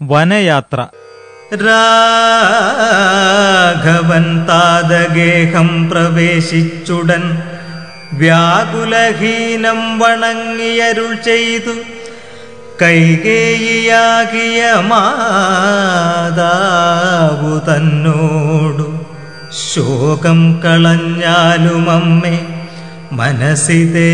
വനയാത്ര രാഘവൻ താതഗേഹം പ്രവേശിച്ചുടൻ വ്യാകുലഹീനം വണങ്ങിയരുൾ ചെയ്തു കൈകേയിയാകിയ മാതാവു തന്നോടു ശോകം കളഞ്ഞാലും അമ്മേ മനസ്സിതേ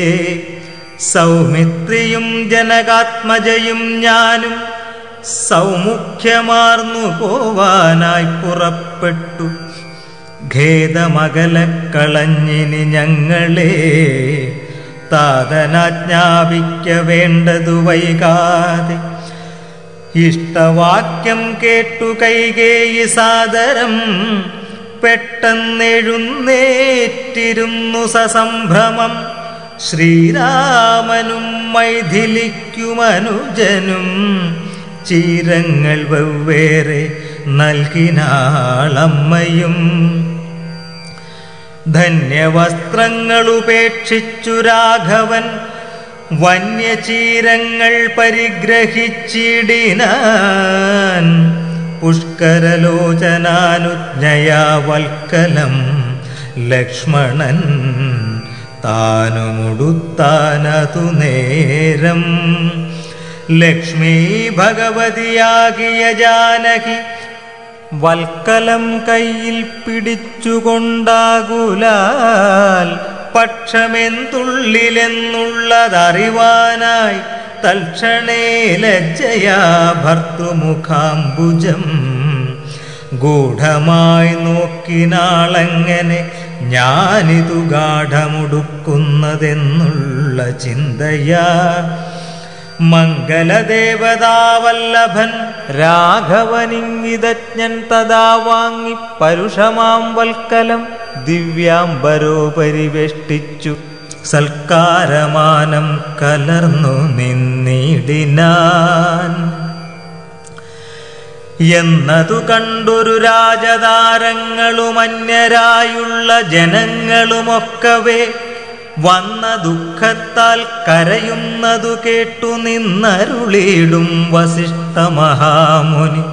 സൗമിത്രിയും ജനകാത്മജയും ഞാനും സൗമുഖ്യമാർന്നു പോവാനായി പുറപ്പെട്ടു ഖേദമകലക്കളഞ്ഞിനി ഞങ്ങളെ താതനാജ്ഞാപിക്ക വേണ്ടതു വൈകാതെ ഇഷ്ടവാക്യം കേട്ടു കൈകേയി സാദരം പെട്ടെന്നെഴുന്നേറ്റിരുന്നു സസംഭ്രമം ശ്രീരാമനും മൈഥിലിക്കുമനുജനും ചീരങ്ങൾ വെവ്വേറെ നൽകിനാളമ്മയും ധന്യവസ്ത്രങ്ങൾ ഉപേക്ഷിച്ചു രാഘവൻ വന്യചീരങ്ങൾ പരിഗ്രഹിച്ചിടിനാൻ പുഷ്കരലോചനാനുജ്ഞയാവൽക്കലം ലക്ഷ്മണൻ താനുമുടുത്താനതു നേരം ലക്ഷ്മീ ഭഗവതിയാകിയ ജാനകി വൽക്കലം കയ്യിൽ പിടിച്ചുകൊണ്ടാകുലാൽ പക്ഷമെന്തുള്ളിലെന്നുള്ളതറിവാനായി തൽക്ഷണേ ലജ്ജയാ ഭർത്തൃമുഖാംബുജം ഗൂഢമായി നോക്കിനാളെങ്ങനെ ഞാനിതു ഗാഠമുടുക്കുന്നതെന്നുള്ള ചിന്തയാ മംഗലദേവതാവല്ലഭൻ രാഘവനിങ്ങിതജ്ഞൻ തഥാ വാങ്ങി പരുഷമാം വൽക്കലം ദിവ്യാംബരോ പരിവേഷ്ടിച്ചു സൽക്കാരമാനം കലർന്നു നിന്നിടിനാൻ എന്നതു കണ്ടൊരു രാജതാരങ്ങളും അന്യരായുള്ള ജനങ്ങളുമൊക്കവേ വന്ന ദുഃഖത്താൽ കരയുന്നതു കേട്ടു നിന്നരുളിയിടും വസിഷ്ഠ മഹാമുനി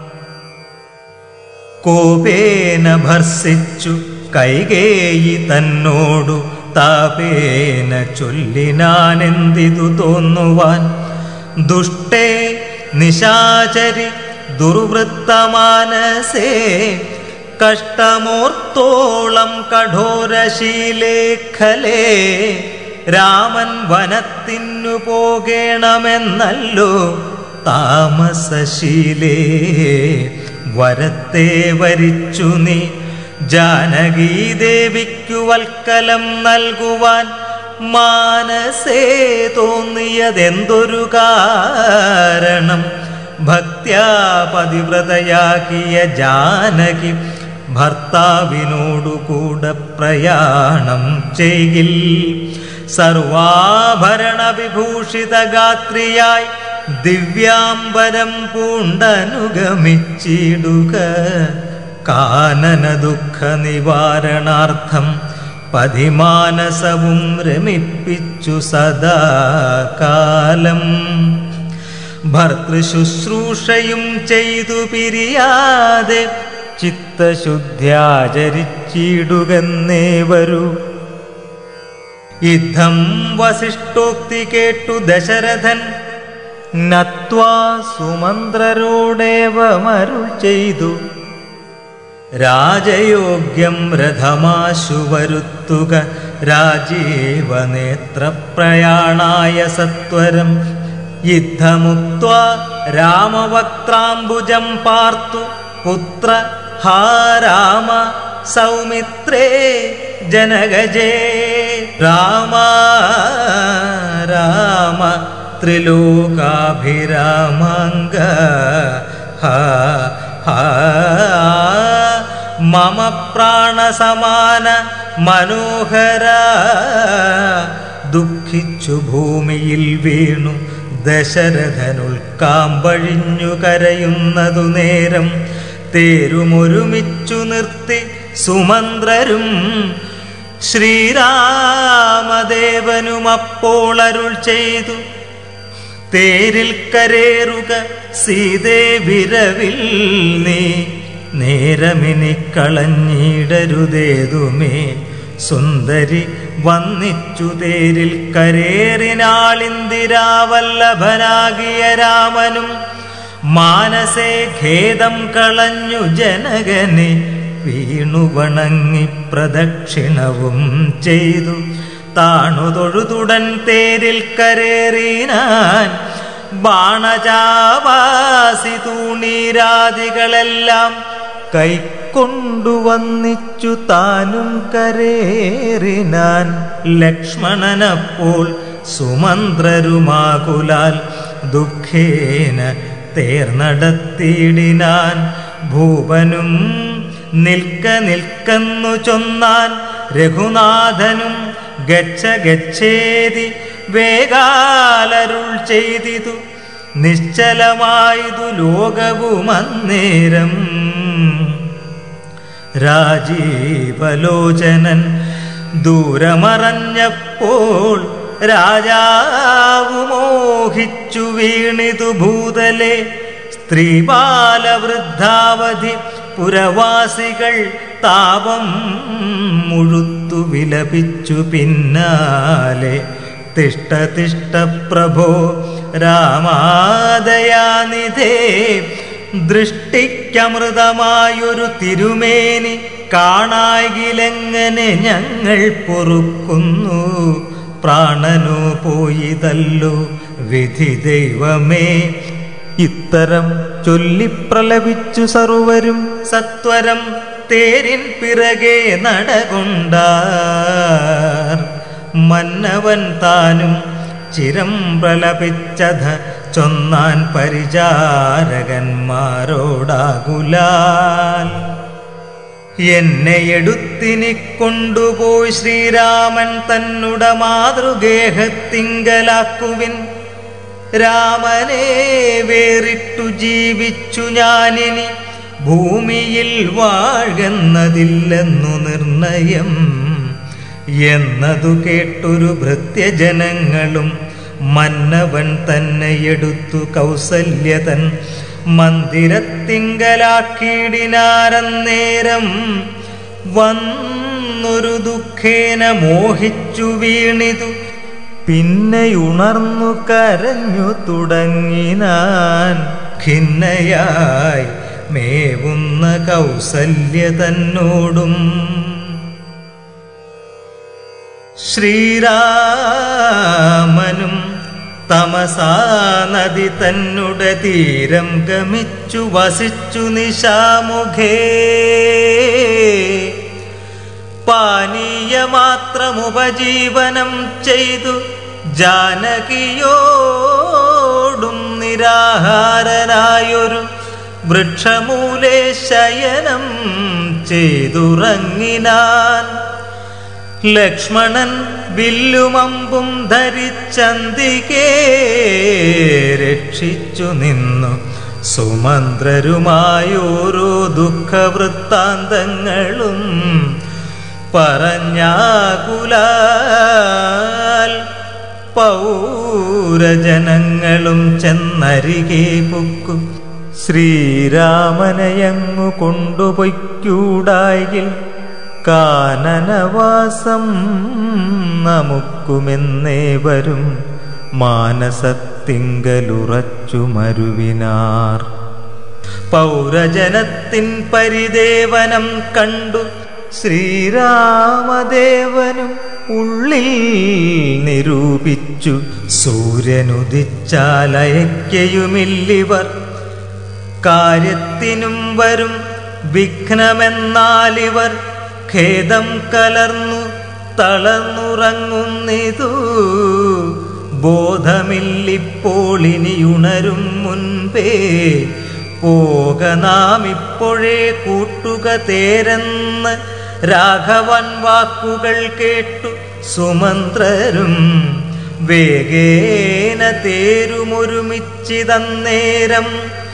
കോപേന ഭർസിച്ചു കൈകേയി തന്നോടു താപേന ചൊല്ലിനാനെന്തിതു തോന്നുവാൻ ദുഷ്ടേ നിശാചരി ദുർവൃത്തമാനസേ കഷ്ടമോർത്തോളം കഠോരശീലേ ഖലേ രാമൻ വനത്തിനു പോകേണമെന്നല്ലോ താമസശീലേ വരത്തെ വരിച്ചു നീ ജാനകീദേവിക്കു വൽക്കലം നൽകുവാൻ മാനസേ തോന്നിയതെന്തൊരു കാരണം ഭക്ത്യാ പതിവ്രതയാക്കിയ ജാനകി ഭർത്താവിനോടു കൂടെ പ്രയാണം ചെയ്യിൽ സർവാഭരണ വിഭൂഷിത ഗാത്രിയായി ദിവ്യാംബരം പൂണ്ടനുഗമിച്ചിടുക കാനന ദുഃഖ നിവാരണാർത്ഥം പതിമാനസവും രമിപ്പിച്ചു സദാ കാലം ഭർത്തൃശുശ്രൂഷയും ചെയ്തു പിരിയാതെ ചിത്തശുദ്ധ്യാചരിച്ചിടുകന്നേ വരൂ യുദ്ധം വസിഷ്ഠോക്തി കേട്ടു ദശരഥൻ നത്വാ സുമന്ത്രരോടേവമരുൾ ചെയ്തു രാജയോഗ്യം രഥമാശു വരുത്തുക രാജീവ നേത്രപ്രയാണായ സത്വരം യുദ്ധമുക്വാ രാമവക്ത്രാംബുജം പാർത്തു പുത്ര ഹാ രാമ സൗമിത്രേ ജനഗജേ രാമ രാമ ത്രിലോകാഭിരാമാംഗ ഹാ ഹാ മമ പ്രാണസമാന മനോഹര ദുഃഖിച്ചു ഭൂമിയിൽ വീണു ദശരഥനുൽക്കാമ്പഴിഞ്ഞു കരയുന്നതു നേരം തേരുമൊരുമിച്ചു നിർത്തി സുമന്ത്രരും ശ്രീരാമദേവനും അപ്പോൾ അരുൾ ചെയ്തു തേരിൽ കരേറുക സീതേ വിരവിൽ നീ നേരമിനി കളഞ്ഞിടരുതേതുമേ സുന്ദരി വന്നിച്ചു തേരിൽ കരേറിനാളിന്ദിരാവല്ലഭനാകിയ രാമനും മാനസേ ഖേദം കളഞ്ഞു ജനകനെ വീണു വണങ്ങി പ്രദക്ഷിണവും ചെയ്തു താണു തൊഴുതുടൻ തേരിൽ കരേറിനാൻ ബാണചാവാസി തൂണീരാദികളെല്ലാം കൈക്കൊണ്ടുവന്നിച്ചു താനും കരേറിനാൻ ലക്ഷ്മണനപ്പോൾ സുമന്ത്രരുമാകുലാൽ ദുഃഖേന തേർനടത്തിയിടിനാൻ ഭൂപനും നിൽക്ക നിൽക്കെന്നു ചൊന്നാൻ രഘുനാഥനും ഗച്ഛ ഗച്ഛേതി വേഗാലരുൾ ചെയ്തിതു നിശ്ചലമായതു ലോകവുമന്നേരം രാജീവലോചനൻ ദൂരമറഞ്ഞപ്പോൾ രാജാവു മോഹിച്ചു വീണിതു ഭൂതലെ സ്ത്രീബാലവൃദ്ധാവധി പുരവാസികൾ താപം മുഴുത്തു വിലപിച്ചു പിന്നാലെ തിഷ്ട തിഷ്ട പ്രഭോ രാമാദയാനിധേ ദൃഷ്ടിക്കമൃതമായൊരു തിരുമേനി കാണാകിലെങ്ങനെ ഞങ്ങൾ പൊറുക്കുന്നു പ്രാണനോ പോയിതല്ലോ വിധി ദൈവമേ ഇത്തരം ചൊല്ലിപ്രലപിച്ചു സർവരും സത്വരം തേരിൻ പിറകെ നടകൊണ്ടാർ മന്നവൻ താനും ചിരം പ്രലപിച്ചത ചൊന്നാൻ പരിചാരകന്മാരോടാകുലാൽ എന്നെ എടുത്തിനി കൊണ്ടുപോയി ശ്രീരാമൻ തന്നുട മാതൃഗേഹത്തിങ്കലാക്കുവിൻ രാമനെ വേറിട്ടു ജീവിച്ചു ഞാനിനി ഭൂമിയിൽ വാഴുന്നതില്ലെന്നു നിർണയം എന്നതു കേട്ടൊരു ഭൃത്യജനങ്ങളും മന്നവൻ തന്നെ എടുത്തു കൗസല്യതൻ മന്ദിരത്തിങ്കലാക്കിയിടിനാരന്നേരം വന്നൊരു ദുഃഖേന മോഹിച്ചു വീണിതു പിന്നെയുണർന്നു കരഞ്ഞു തുടങ്ങിനാൻ ഖിന്നയായി മേവുന്ന കൗസല്യ ശ്രീരാമനും തമസാ നദി തന്നുടെ തീരം ഗമിച്ചു വസിച്ചു നിശാമുഖേ പാനീയമാത്രം ഉപജീവനം ചെയ്തു ജാനകിയോടും നിരാഹാരനായൊരു വൃക്ഷമൂലേ ശയനം ചെയ്തുറങ്ങിനാൻ ലക്ഷ്മണൻ വില്ലുമമ്പും ധരിച്ചന്തികേ രക്ഷിച്ചു നിന്നു സുമന്ത്രരുമായോരോ ദുഃഖവൃത്താന്തങ്ങളും പറഞ്ഞാകുലാൽ പൗരജനങ്ങളും ചെന്നരികെ പൊക്കും ശ്രീരാമനയങ്ങു കൊണ്ടുപൊയ്ക്കൂടായിൽ കാനനവാസം നമുക്കുമെന്നേവരും മാനസത്തിങ്കലുറച്ചു മരുവിനാർ പൗരജനത്തിൻ പരിദേവനം കണ്ടു ശ്രീരാമദേവനും ഉള്ളിൽ നിരൂപിച്ചു സൂര്യനുദിച്ചാലയക്കയുമില്ലിവർ കാര്യത്തിനും വരും വിഘ്നമെന്നാലിവർ ഖേദം കലർന്നു തളർന്നുറങ്ങുന്നിതു ബോധമില്ലിപ്പോൾ ഇനിയുണരും മുൻപേ പോക നാം ഇപ്പോഴേ കൂട്ടുക തേരെന്ന് രാഘവൻ വാക്കുകൾ കേട്ടു സുമന്ത്രരും വേഗേന തേരുമൊരുമിച്ചിതന്നേരം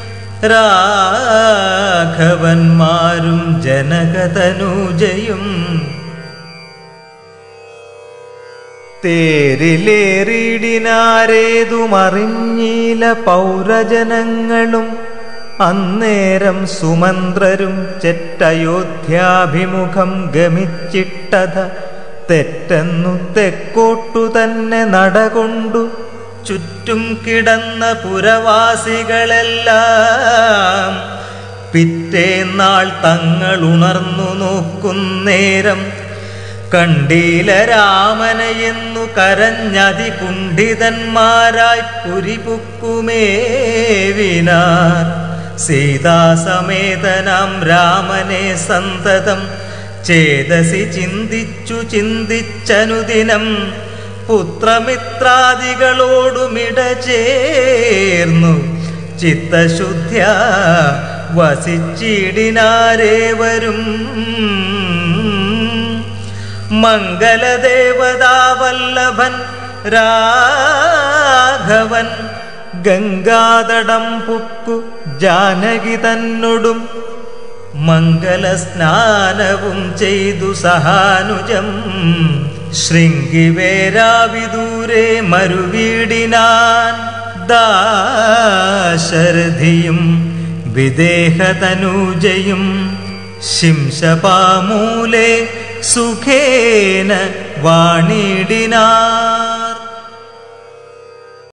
രാഘവന്മാരും ജനകതനൂജയും തേരിലേറിയിടിനാരേതുമറിഞ്ഞീല പൗരജനങ്ങളും അന്നേരം സുമന്ത്രരും ചെറ്റയോധ്യാഭിമുഖം ഗമിച്ചിട്ടത തെറ്റെന്നു തെക്കോട്ടു തന്നെ നടകൊണ്ടു ചുറ്റും കിടന്ന പുരവാസികളെല്ലാം പിറ്റേന്നാൾ തങ്ങൾ ഉണർന്നു നോക്കുന്നേരം കണ്ടീല രാമനയെന്നു കരഞ്ഞതി കുണ്ഠിതന്മാരായി പുരിപുക്കുമേവിനാർ സീതാസമേതനാം രാമനെ സന്തതം ചേതസി ചിന്തിച്ചു ചിന്തിച്ചനുദിനം പുത്രമിത്രാദികളോടുമിട ചേർന്നു ചിത്തശുദ്ധ്യ വസിച്ചിടിനാരേവരും മംഗലദേവതാവല്ലഭൻ രാഘവൻ ഗംഗാതടം പുക്കു ജാനകി തന്നൊടും മംഗലസ്നാനവും ചെയ്തു സഹാനുജം ശൃംഗിവേരാവിദൂരെ മരുവീടിനാൻ ദാശരഥിയും വിദേഹതനൂജയും ശിംശപാമൂലെ സുഖേന വാണിടിനാൻ